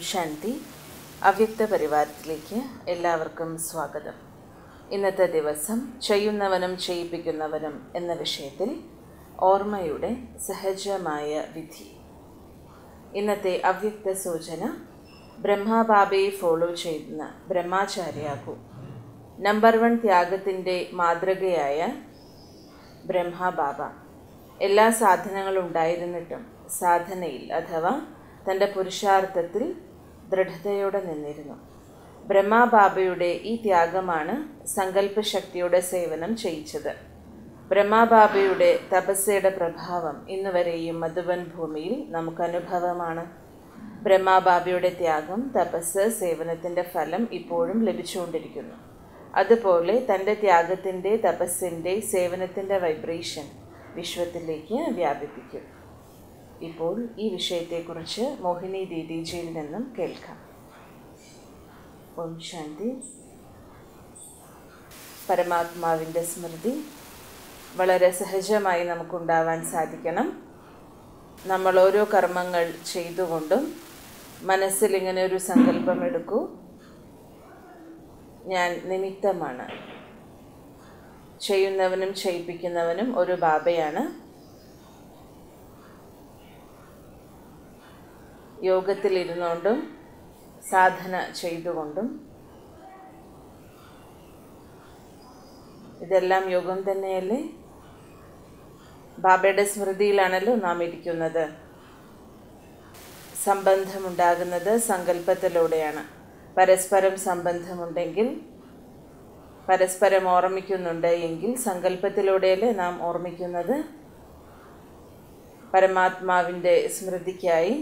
ശാന്തി അവ്യക്ത പരിവാരത്തിലേക്ക് എല്ലാവർക്കും സ്വാഗതം ഇന്നത്തെ ദിവസം ചെയ്യുന്നവനും ചെയ്യിപ്പിക്കുന്നവനും എന്ന വിഷയത്തിൽ ഓർമ്മയുടെ സഹജമായ വിധി ഇന്നത്തെ അവ്യക്ത സൂചന ബ്രഹ്മബാബയെ ഫോളോ ചെയ്യുന്ന ബ്രഹ്മാചാര്യാകൂ നമ്പർ വൺ ത്യാഗത്തിൻ്റെ മാതൃകയായ ബ്രഹ്മബാബ എല്ലാ സാധനങ്ങളും ഉണ്ടായിരുന്നിട്ടും സാധനയിൽ അഥവാ തൻ്റെ പുരുഷാർത്ഥത്തിൽ ദൃഢതയോടെ നിന്നിരുന്നു ബ്രഹ്മബാബയുടെ ഈ ത്യാഗമാണ് സങ്കല്പശക്തിയുടെ സേവനം ചെയ്യിച്ചത് ബ്രഹ്മബാബയുടെ തപസ്സയുടെ പ്രഭാവം ഇന്നുവരെയും മധുബൻ ഭൂമിയിൽ നമുക്ക് അനുഭവമാണ് ബ്രഹ്മബാബയുടെ ത്യാഗം തപസ് സേവനത്തിൻ്റെ ഫലം ഇപ്പോഴും ലഭിച്ചുകൊണ്ടിരിക്കുന്നു അതുപോലെ തൻ്റെ ത്യാഗത്തിൻ്റെ തപസ്സിൻ്റെ സേവനത്തിൻ്റെ വൈബ്രേഷൻ വിശ്വത്തിലേക്ക് വ്യാപിപ്പിക്കും ഇപ്പോൾ ഈ വിഷയത്തെക്കുറിച്ച് മോഹിനി ദീദിജിയിൽ നിന്നും കേൾക്കാം ഓം ശാന്തി പരമാത്മാവിൻ്റെ സ്മൃതി വളരെ സഹജമായി നമുക്കുണ്ടാവാൻ സാധിക്കണം നമ്മൾ ഓരോ കർമ്മങ്ങൾ ചെയ്തുകൊണ്ടും മനസ്സിൽ ഇങ്ങനെ ഒരു സങ്കല്പം എടുക്കൂ ഞാൻ നിമിത്തമാണ് ചെയ്യുന്നവനും ചെയ്യിപ്പിക്കുന്നവനും ഒരു ബാബയാണ് യോഗത്തിലിരുന്നുകൊണ്ടും സാധന ചെയ്തുകൊണ്ടും ഇതെല്ലാം യോഗം തന്നെയല്ലേ ബാബയുടെ സ്മൃതിയിലാണല്ലോ നാം ഇരിക്കുന്നത് സംബന്ധമുണ്ടാകുന്നത് സങ്കല്പത്തിലൂടെയാണ് പരസ്പരം സംബന്ധമുണ്ടെങ്കിൽ പരസ്പരം ഓർമ്മിക്കുന്നുണ്ട് എങ്കിൽ സങ്കല്പത്തിലൂടെയല്ലേ നാം ഓർമ്മിക്കുന്നത് പരമാത്മാവിൻ്റെ സ്മൃതിക്കായി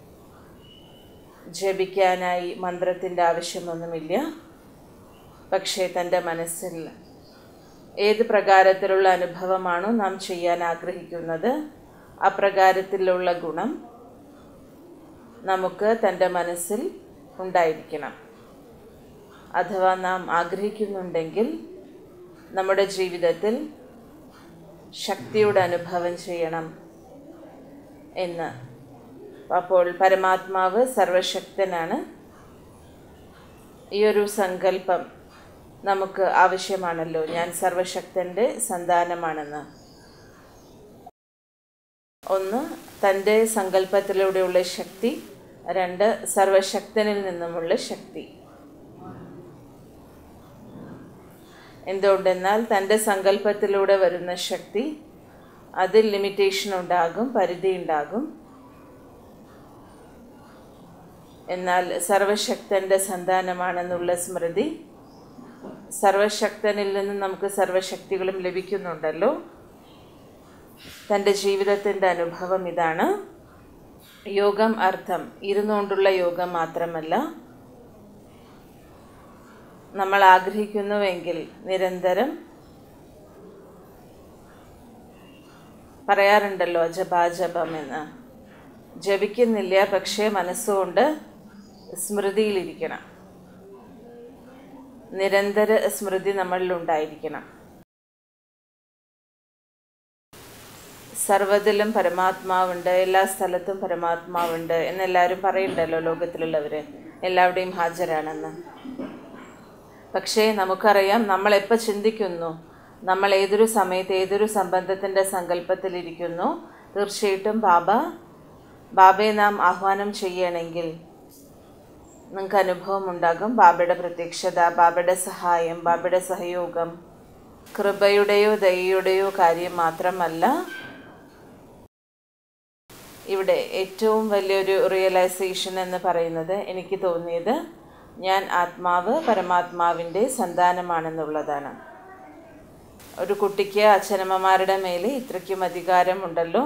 ജപിക്കാനായി മന്ത്രത്തിൻ്റെ ആവശ്യമൊന്നുമില്ല പക്ഷേ തൻ്റെ മനസ്സിൽ ഏത് പ്രകാരത്തിലുള്ള അനുഭവമാണോ നാം ചെയ്യാൻ ആഗ്രഹിക്കുന്നത് ആ പ്രകാരത്തിലുള്ള ഗുണം നമുക്ക് തൻ്റെ മനസ്സിൽ ഉണ്ടായിരിക്കണം അഥവാ നാം ആഗ്രഹിക്കുന്നുണ്ടെങ്കിൽ നമ്മുടെ ജീവിതത്തിൽ ശക്തിയുടെ അനുഭവം ചെയ്യണം എന്ന് അപ്പോൾ പരമാത്മാവ് സർവശക്തനാണ് ഈ ഒരു സങ്കല്പം നമുക്ക് ആവശ്യമാണല്ലോ ഞാൻ സർവശക്തൻ്റെ സന്താനമാണെന്ന് ഒന്ന് തൻ്റെ സങ്കല്പത്തിലൂടെയുള്ള ശക്തി രണ്ട് സർവശക്തനിൽ നിന്നുമുള്ള ശക്തി എന്തുകൊണ്ടെന്നാൽ തൻ്റെ സങ്കല്പത്തിലൂടെ വരുന്ന ശക്തി അതിൽ ലിമിറ്റേഷൻ ഉണ്ടാകും പരിധി ഉണ്ടാകും എന്നാൽ സർവശക്തൻ്റെ സന്താനമാണെന്നുള്ള സ്മൃതി സർവശക്തനിൽ നിന്ന് നമുക്ക് സർവശക്തികളും ലഭിക്കുന്നുണ്ടല്ലോ തൻ്റെ ജീവിതത്തിൻ്റെ അനുഭവം ഇതാണ് യോഗം അർത്ഥം ഇരുന്നുകൊണ്ടുള്ള യോഗം മാത്രമല്ല നമ്മൾ ആഗ്രഹിക്കുന്നുവെങ്കിൽ നിരന്തരം പറയാറുണ്ടല്ലോ ജപാജപം എന്ന് ജപിക്കുന്നില്ല പക്ഷേ മനസ്സുകൊണ്ട് സ്മൃതിയിലിരിക്കണം നിരന്തര സ്മൃതി നമ്മളിൽ ഉണ്ടായിരിക്കണം സർവ്വതിലും പരമാത്മാവുണ്ട് എല്ലാ സ്ഥലത്തും പരമാത്മാവുണ്ട് എന്നെല്ലാവരും പറയുന്നുണ്ടല്ലോ ലോകത്തിലുള്ളവർ എല്ലാവരുടെയും ഹാജരാണെന്ന് പക്ഷേ നമുക്കറിയാം നമ്മൾ എപ്പോൾ ചിന്തിക്കുന്നു നമ്മൾ ഏതൊരു സമയത്ത് ഏതൊരു സംബന്ധത്തിൻ്റെ സങ്കല്പത്തിലിരിക്കുന്നു തീർച്ചയായിട്ടും ബാബ ബാബയെ നാം ആഹ്വാനം ചെയ്യണമെങ്കിൽ നിങ്ങൾക്ക് അനുഭവം ഉണ്ടാകും ബാബയുടെ പ്രത്യക്ഷത ബാബയുടെ സഹായം ബാബയുടെ സഹയോഗം കൃപയുടെയോ ദയയുടെയോ കാര്യം മാത്രമല്ല ഇവിടെ ഏറ്റവും വലിയൊരു റിയലൈസേഷൻ എന്ന് പറയുന്നത് എനിക്ക് തോന്നിയത് ഞാൻ ആത്മാവ് പരമാത്മാവിൻ്റെ സന്താനമാണെന്നുള്ളതാണ് ഒരു കുട്ടിക്ക് അച്ഛനമ്മമാരുടെ മേലെ ഇത്രയ്ക്കും അധികാരമുണ്ടല്ലോ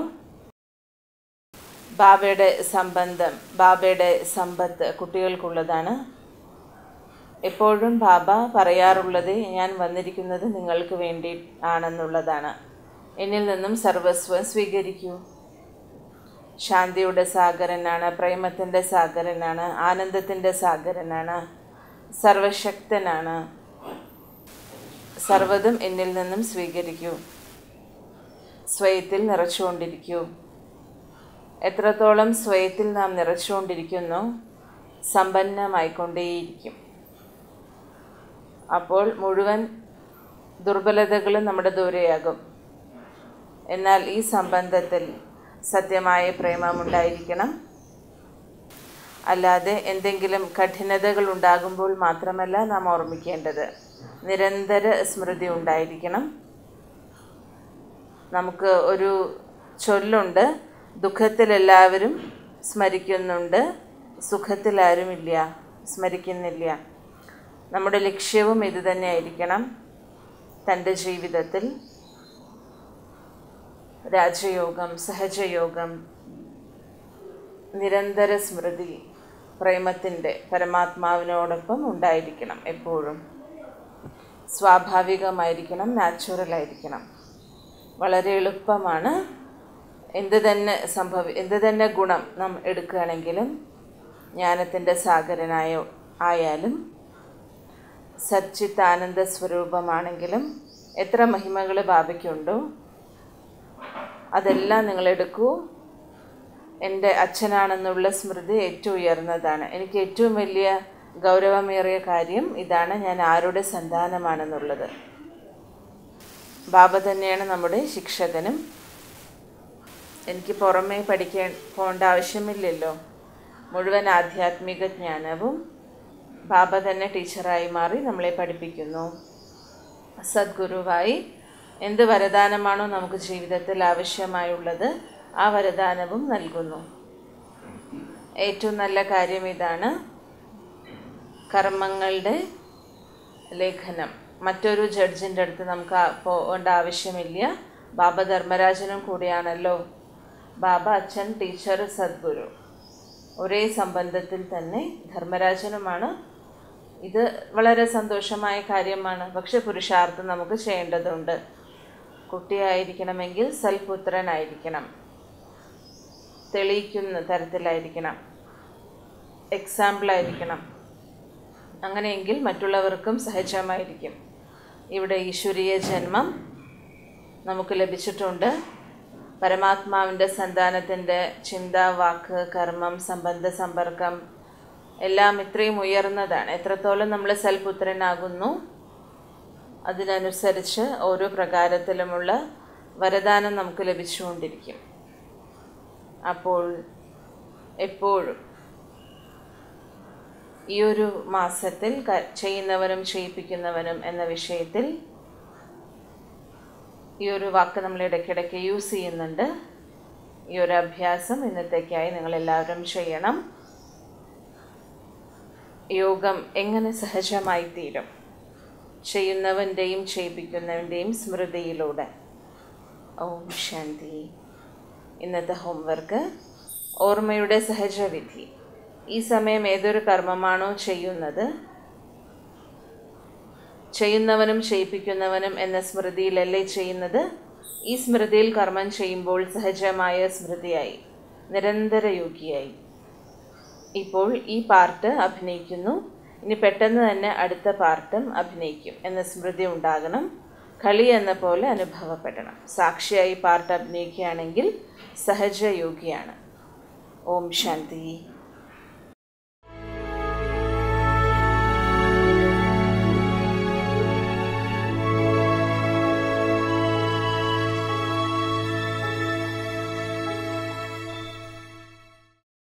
ബാബയുടെ സംബന്ധം ബാബയുടെ സമ്പത്ത് കുട്ടികൾക്കുള്ളതാണ് എപ്പോഴും ബാബ പറയാറുള്ളത് ഞാൻ വന്നിരിക്കുന്നത് നിങ്ങൾക്ക് വേണ്ടി ആണെന്നുള്ളതാണ് എന്നിൽ നിന്നും സർവസ്വം സ്വീകരിക്കൂ ശാന്തിയുടെ സാഗരനാണ് പ്രേമത്തിൻ്റെ സാഗരനാണ് ആനന്ദത്തിൻ്റെ സാഗരനാണ് സർവശക്തനാണ് സർവ്വതും എന്നിൽ നിന്നും സ്വീകരിക്കൂ സ്വയത്തിൽ നിറച്ചുകൊണ്ടിരിക്കൂ എത്രത്തോളം സ്വയത്തിൽ നാം നിറച്ചുകൊണ്ടിരിക്കുന്നു സമ്പന്നമായിക്കൊണ്ടേയിരിക്കും അപ്പോൾ മുഴുവൻ ദുർബലതകളും നമ്മുടെ ദൂരെയാകും എന്നാൽ ഈ സംബന്ധത്തിൽ സത്യമായ പ്രേമമുണ്ടായിരിക്കണം അല്ലാതെ എന്തെങ്കിലും കഠിനതകൾ ഉണ്ടാകുമ്പോൾ മാത്രമല്ല നാം ഓർമ്മിക്കേണ്ടത് നിരന്തര സ്മൃതി ഉണ്ടായിരിക്കണം നമുക്ക് ഒരു ചൊല്ലുണ്ട് ദുഃഖത്തിൽ എല്ലാവരും സ്മരിക്കുന്നുണ്ട് സുഖത്തിൽ ആരുമില്ല സ്മരിക്കുന്നില്ല നമ്മുടെ ലക്ഷ്യവും ഇത് തന്നെയായിരിക്കണം തൻ്റെ ജീവിതത്തിൽ രാജയോഗം സഹജയോഗം നിരന്തര സ്മൃതി പ്രേമത്തിൻ്റെ പരമാത്മാവിനോടൊപ്പം ഉണ്ടായിരിക്കണം എപ്പോഴും സ്വാഭാവികമായിരിക്കണം നാച്ചുറലായിരിക്കണം വളരെ എളുപ്പമാണ് എന്ത് തന്നെ സംഭവി എന്ത് തന്നെ ഗുണം നാം എടുക്കുകയാണെങ്കിലും ജ്ഞാനത്തിൻ്റെ സാഗരനായ ആയാലും സച്ചിത്താനന്ദ സ്വരൂപമാണെങ്കിലും എത്ര മഹിമകൾ ബാബയ്ക്കുണ്ടോ അതെല്ലാം നിങ്ങൾ എടുക്കൂ എൻ്റെ അച്ഛനാണെന്നുള്ള സ്മൃതി ഏറ്റവും ഉയർന്നതാണ് എനിക്ക് ഏറ്റവും വലിയ ഗൗരവമേറിയ കാര്യം ഇതാണ് ഞാൻ ആരുടെ സന്താനമാണെന്നുള്ളത് ബാബ തന്നെയാണ് നമ്മുടെ ശിക്ഷകനും എനിക്ക് പുറമേ പഠിക്കാൻ പോകേണ്ട ആവശ്യമില്ലല്ലോ മുഴുവൻ ആധ്യാത്മിക ജ്ഞാനവും ബാബ തന്നെ ടീച്ചറായി മാറി നമ്മളെ പഠിപ്പിക്കുന്നു സദ്ഗുരുവായി എന്ത് വരദാനമാണോ നമുക്ക് ജീവിതത്തിൽ ആവശ്യമായുള്ളത് ആ വരദാനവും നൽകുന്നു ഏറ്റവും നല്ല കാര്യം ഇതാണ് കർമ്മങ്ങളുടെ ലേഖനം മറ്റൊരു ജഡ്ജിൻ്റെ അടുത്ത് നമുക്ക് ആ- പോകേണ്ട ആവശ്യമില്ല ബാബ ധർമ്മരാജനും കൂടിയാണല്ലോ ബാബ അച്ഛൻ ടീച്ചർ സദ്ഗുരു ഒരേ സംബന്ധത്തിൽ തന്നെ ധർമ്മരാജനുമാണ് ഇത് വളരെ സന്തോഷമായ കാര്യമാണ് പക്ഷെ പുരുഷാർത്ഥം നമുക്ക് ചെയ്യേണ്ടതുണ്ട് കുട്ടിയായിരിക്കണമെങ്കിൽ സൽപുത്രനായിരിക്കണം തെളിയിക്കുന്ന തരത്തിലായിരിക്കണം എക്സാമ്പിളായിരിക്കണം അങ്ങനെയെങ്കിൽ മറ്റുള്ളവർക്കും സഹജമായിരിക്കും ഇവിടെ ഈശ്വരീയ ജന്മം നമുക്ക് ലഭിച്ചിട്ടുണ്ട് പരമാത്മാവിൻ്റെ സന്താനത്തിൻ്റെ ചിന്ത വാക്ക് കർമ്മം സംബന്ധ സമ്പർക്കം എല്ലാം ഇത്രയും ഉയർന്നതാണ് എത്രത്തോളം നമ്മൾ സൽപുത്രനാകുന്നു അതിനനുസരിച്ച് ഓരോ പ്രകാരത്തിലുമുള്ള വരദാനം നമുക്ക് ലഭിച്ചുകൊണ്ടിരിക്കും അപ്പോൾ എപ്പോഴും ഈ ഒരു മാസത്തിൽ ക- ചെയ്യുന്നവനും ചെയ്യിപ്പിക്കുന്നവനും എന്ന വിഷയത്തിൽ ഈ ഒരു വാക്ക് നമ്മൾ ഇടയ്ക്കിടയ്ക്ക് യൂസ് ചെയ്യുന്നുണ്ട് ഈ ഒരു അഭ്യാസം ഇന്നത്തേക്കായി നിങ്ങളെല്ലാവരും ചെയ്യണം യോഗം എങ്ങനെ സഹജമായി തീരും ചെയ്യുന്നവൻ്റെയും ചെയ്യിപ്പിക്കുന്നവൻ്റെയും സ്മൃതിയിലൂടെ ഓം ശാന്തി ഇന്നത്തെ ഹോംവർക്ക് ഓർമ്മയുടെ സഹജവിധി ഈ സമയം ഏതൊരു കർമ്മമാണോ ചെയ്യുന്നത് ചെയ്യുന്നവനും ചെയ്യിപ്പിക്കുന്നവനും എന്ന സ്മൃതിയിലല്ലേ ചെയ്യുന്നത് ഈ സ്മൃതിയിൽ കർമ്മം ചെയ്യുമ്പോൾ സഹജമായ സ്മൃതിയായി നിരന്തര യോഗിയായി ഇപ്പോൾ ഈ പാർട്ട് അഭിനയിക്കുന്നു ഇനി പെട്ടെന്ന് തന്നെ അടുത്ത പാർട്ടും അഭിനയിക്കും എന്ന സ്മൃതി ഉണ്ടാകണം കളി എന്ന പോലെ അനുഭവപ്പെടണം സാക്ഷിയായി പാർട്ട് അഭിനയിക്കുകയാണെങ്കിൽ സഹജയോഗിയാണ് ഓം ശാന്തി